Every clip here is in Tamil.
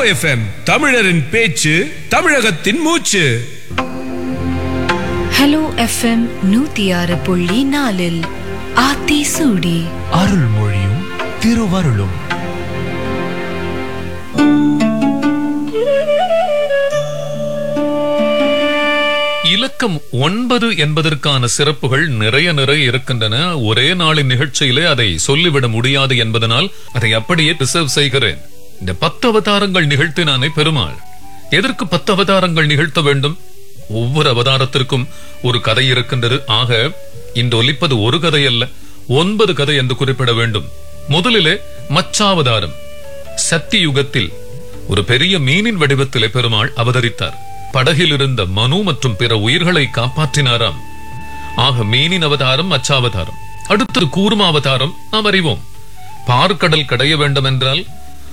எஃப்எம் தமிழரின் பேச்சு தமிழகத்தின் மூச்சு ஹலோ எஃப்எம் நூத்தி ஆறு புள்ளி நாலில் ஆத்தி சூடி அருள்மொழியும் திருவருளும் இலக்கம் ஒன்பது என்பதற்கான சிறப்புகள் நிறைய நிறைய இருக்கின்றன ஒரே நாளின் நிகழ்ச்சியிலே அதை சொல்லிவிட முடியாது என்பதனால் அதை அப்படியே ரிசர்வ் செய்கிறேன் இந்த பத்து அவதாரங்கள் நிகழ்த்தினானே பெருமாள் எதற்கு பத்து அவதாரங்கள் நிகழ்த்த வேண்டும் ஒவ்வொரு அவதாரத்திற்கும் ஒரு கதை இருக்கின்றது ஆக இன்று ஒலிப்பது ஒரு கதை அல்ல ஒன்பது கதை என்று குறிப்பிட வேண்டும் முதலிலே மச்சாவதாரம் சத்திய யுகத்தில் ஒரு பெரிய மீனின் வடிவத்திலே பெருமாள் அவதரித்தார் படகில் இருந்த மனு மற்றும் பிற உயிர்களை காப்பாற்றினாராம் ஆக மீனின் அவதாரம் மச்சாவதாரம் அடுத்தது கூர்ம அவதாரம் நாம் அறிவோம் பார்க்கடல் கடைய வேண்டும் என்றால்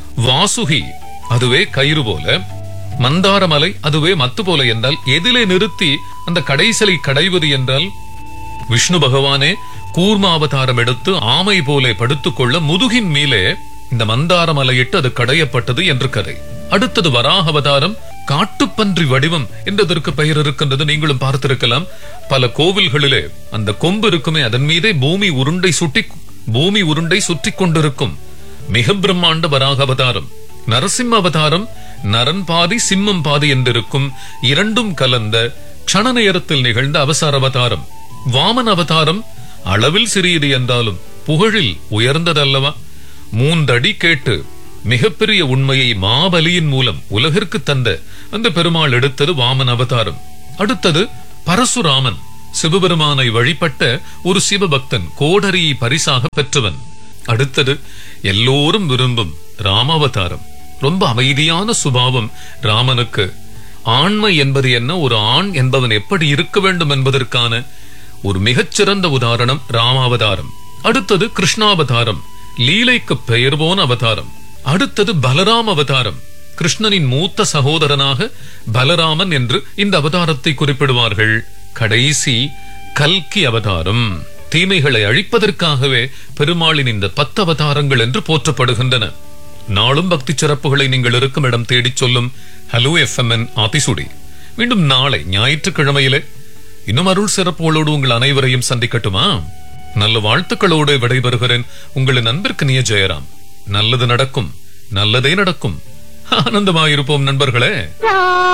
வாசுகி அதுவே கயிறு போல மந்தாரமலை அதுவே மத்து போல என்றால் எதிலே நிறுத்தி அந்த கடைசலை கடைவது என்றால் விஷ்ணு பகவானே கூர்ம அவதாரம் எடுத்து ஆமை போல படுத்துக்கொள்ள முதுகின் மேலே இந்த மந்தார மலையிட்டு அது கடையப்பட்டது என்று கதை அடுத்தது வராக அவதாரம் காட்டுப்பன்றி வடிவம் என்றதற்கு பெயர் இருக்கின்றது நீங்களும் பார்த்திருக்கலாம் பல கோவில்களிலே அந்த கொம்பு இருக்குமே அதன் மீதே பூமி உருண்டை சுட்டி பூமி உருண்டை சுற்றி கொண்டிருக்கும் மிக பிரம்மாண்ட வராக அவதாரம் நரசிம்ம அவதாரம் நரன் பாதி சிம்மம் பாதி என்றிருக்கும் இரண்டும் கலந்த க்ஷண நேரத்தில் நிகழ்ந்த அவசர அவதாரம் வாமன் அவதாரம் அளவில் சிறியது என்றாலும் புகழில் உயர்ந்ததல்லவா மூன்றடி கேட்டு மிகப்பெரிய உண்மையை மாபலியின் மூலம் உலகிற்கு தந்த அந்த பெருமாள் எடுத்தது வாமன் அவதாரம் அடுத்தது பரசுராமன் சிவபெருமானை வழிபட்ட ஒரு சிவபக்தன் கோடரியை பரிசாக பெற்றவன் அடுத்தது எல்லோரும் விரும்பும் ராமாவதாரம் ரொம்ப அமைதியான சுபாவம் ராமனுக்கு ஆண்மை என்பது என்ன ஒரு ஆண் என்பவன் எப்படி இருக்க வேண்டும் என்பதற்கான ஒரு மிகச்சிறந்த உதாரணம் ராமாவதாரம் அடுத்தது கிருஷ்ணாவதாரம் லீலைக்கு பெயர் போன அவதாரம் அடுத்தது பலராம் அவதாரம் கிருஷ்ணனின் மூத்த சகோதரனாக பலராமன் என்று இந்த அவதாரத்தை குறிப்பிடுவார்கள் கடைசி கல்கி அவதாரம் தீமைகளை அழிப்பதற்காகவே பெருமாளின் இந்த பத்து அவதாரங்கள் என்று போற்றப்படுகின்றன நாளும் பக்தி சிறப்புகளை நீங்கள் இருக்கும் இடம் தேடிச் சொல்லும் ஹலோ எஃப்எம்என் ஆதிசுடி மீண்டும் நாளை ஞாயிற்றுக்கிழமையிலே இன்னும் அருள் சிறப்புகளோடு உங்கள் அனைவரையும் சந்திக்கட்டுமா நல்ல வாழ்த்துக்களோடு விடைபெறுகிறேன் உங்களின் அன்பிற்கு நிய ஜெயராம் நல்லது நடக்கும் நல்லதே நடக்கும் ஆனந்தமாயிருப்போம் நண்பர்களே